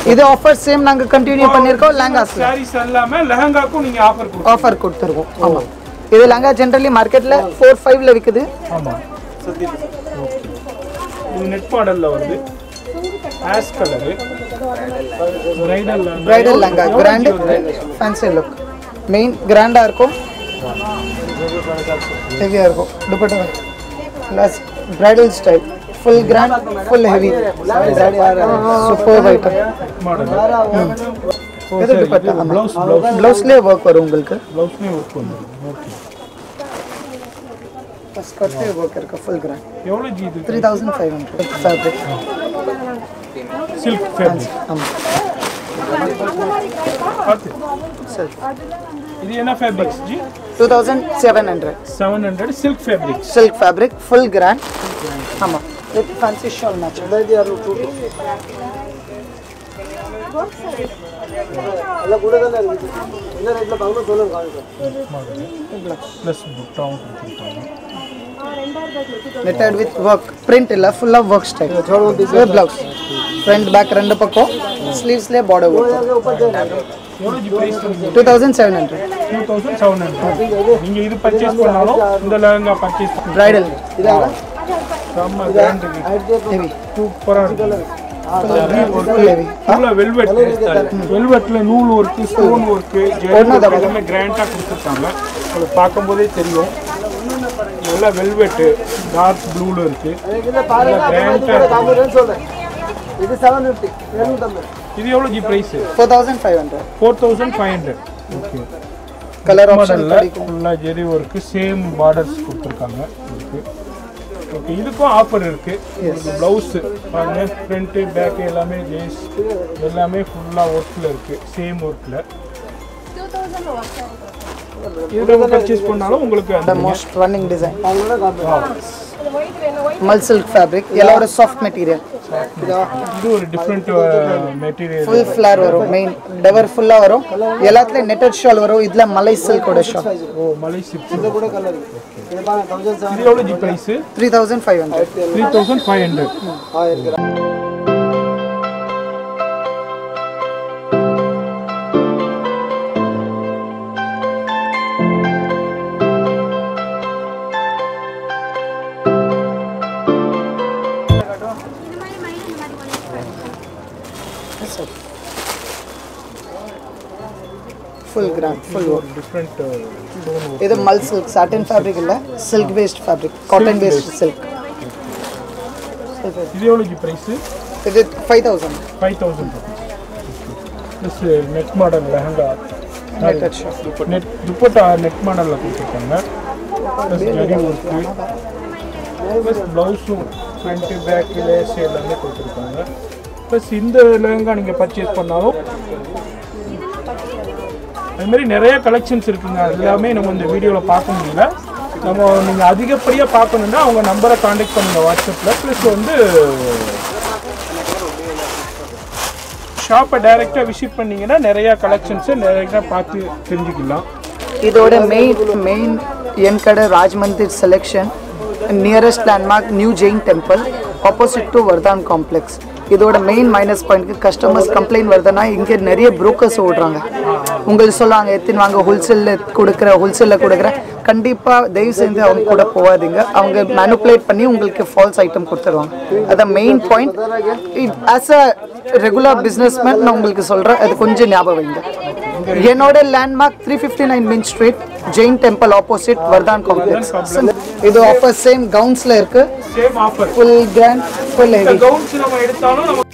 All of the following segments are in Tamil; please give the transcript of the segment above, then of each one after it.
இது ஆஃபர் சேம் நாங்க கண்டினியூ பண்ணிருக்கோம் லெஹங்காஸ் சாரீஸ் எல்லாமே லெஹங்காக்கும் நீங்க ஆஃபர் கொடுக்கும் ஆஃபர் கொடுத்துருக்கோம் ஆமா இது லெஹங்கா ஜென்ரலி மார்க்கெட்ல ஃபோர் ஃபைவ்ல விக்குது ஆமா இது நெட் மாடல்ல வருது ash colour bridal bridal lehenga grand fancy look main கிராண்டா இருக்கும் ஹெவியா இருக்கும் dupatta plus bridal style full grand full heavy super item model இது துப்பட்டா ப்ளவுஸ் ப்ளவுஸ் ப்ளவுஸ்லேயே ஒர்க் வரும் உங்களுக்கு ப்ளவுஸ்லேயும் ஒர்க் வந்துடும் ஓகே ஸ்கர்ட்லேயே ஒர்க் இருக்கு ஃபுல் கிராண்ட் எவ்வளோ ஜி இது three thousand five hundred fabric silk fabric ஆமாம் பார்த்து சரி இது என்ன fabrics ji two thousand seven hundred seven hundred silk fabrics silk fabric full grand ஆமாம் with fancy shawl match plus புட்டாவும் கொடுத்துருக்காங்க நெட்டட் வித் ஒர்க் பிரிண்ட் இல்லை ஃபுல்லாக work style blouse front back ரெண்டு பக்கம் ஸ்லீவ்ஸ்லேயே பார்டர் ஒர்க் எவ்வளோ ji price two thousand seven hundred two thousand seven hundred நீங்கள் இது பர்ச்சேஸ் பண்ணாலும் இந்த லெஹங்கா பர்ச்சேஸ் பிரைடல் செம்ம கிராண்ட் ஹெவி சூப்பராக இருக்கு ஃபுல் ஹெவி ஃபுல்லாக வெல்வெட் வெல்வெட்ல நூல் ஒர்க்கு ஸ்டோன் ஒர்க்கு எல்லாமே கிராண்டாக கொடுத்துருக்காங்க அது பார்க்கும்போதே தெரியும் நல்லா வெல்வெட்டு டார்க் ப்ளூல இருக்கு நல்லா கிராண்டாக இருக்கு இது செவன் ஃபிஃப்டி எழுநூத்தம்பது இது எவ்வளோ ji price four thousand five hundred four thousand five hundred okay colour option மாடலில் ஃபுல்லாக ஜெரி ஒர்க்கு சேம் பார்டர்ஸ் கொடுத்துருக்காங்க இருக்கு ஓகே இதுக்கும் ஆஃபர் இருக்கு ப்ளவுஸு பாருங்க ஃப்ரண்ட்டு பேக்கு எல்லாமே ஜேஸ் எல்லாமே ஃபுல்லாக ஒர்க்கில் இருக்கு சேம் ஒர்க்கில் இது பர்ச்சேஸ் பண்ணாலும் உங்களுக்கு அந்த most running design mul silk fabric எல்லாரோட சாஃப்ட் மெட்டீரியல் இது ஒரு டிஃப்ரெண்ட் மெட்டீரியல் ஃபுல் ஃப்ளார் வரும் மெயின் டெவர் ஃபுல்லாக வரும் எல்லாத்துலேயும் நெட்டட் ஷால் வரும் இதில் மலை சில்கோட ஷால் ஓ மலை சிப்ஸ் இது கூட கலர் இது பாருங்க தௌசண்ட் செவன் எவ்வளோ ji price three thousand five hundred three thousand five hundred ஆயிரம் full grand full work different stone இது மல் சில்க் சாட்டின் ஃபேப்ரிக் இல்லை silk based fabric cotton based silk இது எவ்வளோ ஜி ப்ரைஸு இது five thousand five thousand plus net model lehenga netted shawl net dupatta net மாடலில் கொடுத்துருக்காங்க ப்ளஸ் ஜரி ஒர்க்கு ப்ளஸ் ப்ளவுஸும் ஃப்ரண்ட்டு பேக்கு லேஸ் எல்லாமே கொடுத்துருக்காங்க ப்ளஸ் இந்த லெஹங்கா நீங்கள் பர்ச்சேஸ் பண்ணாலும் அது மாதிரி நிறைய கலெக்ஷன்ஸ் இருக்குங்க அது எல்லாமே நம்ம இந்த வீடியோவில் பார்க்க முடியல நம்ம நீங்கள் அதிகப்படியாக பார்க்கணுன்னா அவங்க நம்பரை காண்டாக்ட் பண்ணுங்க வாட்ஸ்அப்பில் ப்ளஸ் வந்து ஷாப்பை டைரெக்டாக விசிட் பண்ணீங்கன்னா நிறையா கலெக்ஷன்ஸை டைரெக்டாக பார்த்து தெரிஞ்சுக்கலாம் இதோட மெயின் மெயின் என் கடை Raj Mandir selection nearest landmark new Jain temple opposite to Vardhan complex இதோட மெயின் மைனஸ் பாயிண்ட்க்கு கஸ்டமர்ஸ் கம்ப்ளைண்ட் வருதுன்னா இங்கே நிறைய brokers ஓடுறாங்க உங்களுக்கு சொல்லுவாங்க எத்தின் வாங்க ஹோல்சேலில் கொடுக்குற ஹோல்சேலில் கொடுக்குற கண்டிப்பாக தயவு செஞ்சு அவங்க கூட போகாதீங்க அவங்க மேனுப்புலேட் பண்ணி உங்களுக்கு ஃபால்ஸ் ஐட்டம் கொடுத்துருவாங்க அதான் main point as a regular businessman நான் உங்களுக்கு சொல்கிறேன் அது கொஞ்சம் ஞாபகம் வைங்க என்னோட landmark three fifty nine mint street Jain temple opposite Vardhan complex இது ஆஃபர் சேம் கவுன்ஸ்ல இருக்கு same offer full grand full heavy gowns நம்ம எடுத்தாலும் நம்ம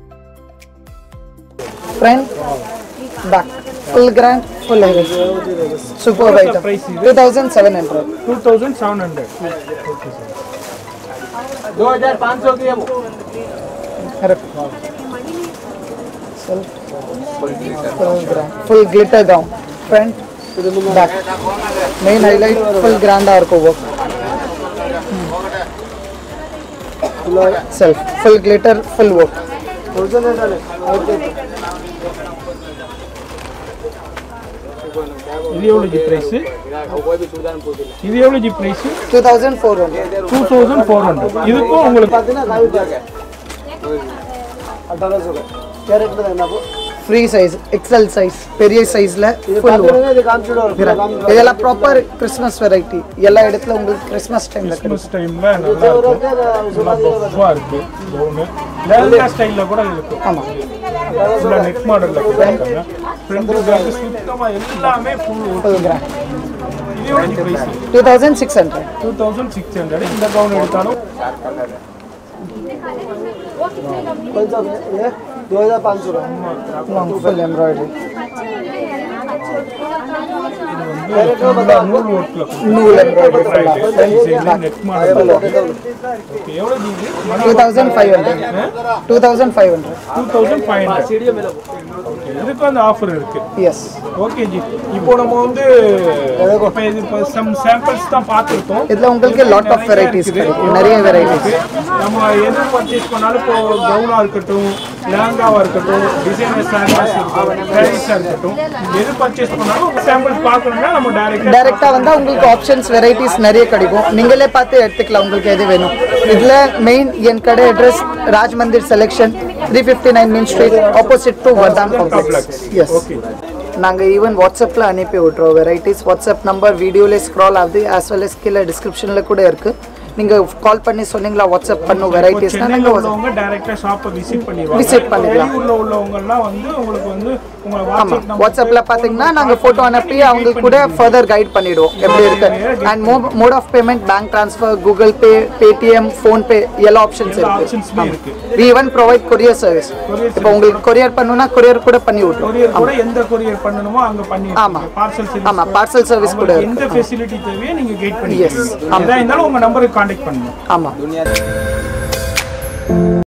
front back full grand full heavy super item price இது? Two thousand seven hundred two thousand seven hundred okay sir दो हजार पाँच सौ की है वो full grand full glitter gown front back main highlight full கிராண்டாக இருக்கும் work self full glitter full work thousand hundred okay இது எவ்வளோ ஜி ப்ரைஸு இது எவ்வளோ ji price two thousand four hundred two thousand four hundred இதுக்கும் உங்களுக்கு பார்த்தீங்கன்னா காவி பேக் अठारह सौ का क्या रेट में देना आपको ஃப்ரீ சைஸ் எக்ஸல் சைஸ் பெரிய சைஸில் ये ஃபுல் काफी रहेगा ये काम शुरू और पूरा काम இதெல்லாம் ப்ராப்பர் கிறிஸ்மஸ் வெரைட்டி எல்லா இடத்துல உங்களுக்கு கிறிஸ்மஸ் டைமில் கிடைக்கும் கிறிஸ்மஸ் டைம்ல நல்லா இருக்கும் நல்லா பஃபா இருக்கு கவுனு லேங்கா ஸ்டைல்ல கூட இருக்கு ஆமாம் ஃபுல்லா நெக் மாடல்ல கொடுத்துருக்காங்க ஃப்ரண்ட் பேக் சுத்தமா எல்லாமே ஃபுல் முப்பது கிராம் இதோட price two thousand six hundred two thousand six hundred இந்த கவுன் எடுத்தாலும் कौन सा ये दो हजार पाँच सौ का ஃபுல் எம்ப்ராய்டரி क्या रेट में बताओ நூல் ஒர்க்ல நூல் எம்ப்ராய்டரி ஃபுல்லாக நெக் மாடல் ஓகே எவ்வளோ ஜிபி two thousand five hundred two thousand five hundred two thousand five hundred okay இதுக்கு அந்த ஆஃபர் இருக்கு எஸ் ஓகே ஜி இப்போ நம்ம வந்து இப்போ இது இப்போ சம் சாம்பிள்ஸ் தான் பார்த்துருக்கோம் இதில் உங்களுக்கு லாட் ஆஃப் வெரைட்டிஸ் கிடைக்கும் நிறைய வெரைட்டிஸ் நம்ம எது பர்ச்சேஸ் பண்ணாலும் இப்போ கவுனா இருக்கட்டும் லேங்காவா இருக்கட்டும் டிசைனர் சாரீஸ் இருக்கட்டும் சாரீஸாக இருக்கட்டும் எது பர்ச்சேஸ் பண்ணாலும் சாம்பிள்ஸ் பார்க்கணும்னா நம்ம டைரக்டாக டைரெக்டாக வந்தால் உங்களுக்கு ஆப்ஷன்ஸ் வெரைட்டிஸ் நிறைய கிடைக்கும் நீங்களே பார்த்து எடுத்துக்கலாம் உங்களுக்கு எது வேணும் இதில் மெயின் என் கடை address Raj Mandir selection three fifty nine mint street opposite to Vardhan complex yes okay நாங்கள் ஈவன் வாட்ஸ்அப்பில் அனுப்பி விட்றோம் வெரைட்டிஸ் வாட்ஸ்அப் நம்பர் வீடியோவில் ஸ்க்ரால் ஆகுது ஆஸ் வெல் as கீழே டிஸ்கிரிப்ஷனில் கூட இருக்குது நீங்கள் கால் பண்ணி சொன்னீங்களா வாட்ஸ்அப் பண்ணும் வெரைட்டிஸ்னால் சென்னையில் நாங்கள் உள்ளவங்க டைரக்டா ஷாப்பை விசிட் பண்ணிடுவாங்க Visit பண்ணிக்கலாம். வெளியூர்ல உள்ளவங்கலாம் வந்து உங்களுக்கு வந்து உங்க ஆமாம் வாட்ஸ்அப் நம்பர் வாட்ஸ்அப்பில் பார்த்தீங்கன்னா நாங்கள் ஃபோட்டோ அனுப்பி அவங்களுக்கு கூட ஃபர்தர் கைட் பண்ணிடுவோம் எப்படி இருக்கு அண்ட் மோ mode of payment bank transfer Google Pay Paytm PhonePe எல்லா ஆப்ஷன்ஸ் எல்லா இருக்கு ஆப்ஷன்ஸுமே இருக்கு we even provide courier service இப்போ உங்களுக்கு கொரியர் பண்ணணும்னா கொரியர் கூட பண்ணி விட்டுருவோம் கொரியர் கூட எந்த கொரியர் பண்ணணுமோ அங்க பண்ணி ஆமா. பார்சல் ஆமா பார்சல் சர்வீஸ் கூட உங்களுக்கு இருக்கு எந்த ஃபெசிலிட்டி தேவையோ நீங்க கைட் பண்ணி Yes. எதா இருந்தாலும் உங்க நம்பருக்கு காண்டாக்ட் பண்ணுங்க ஆமாம்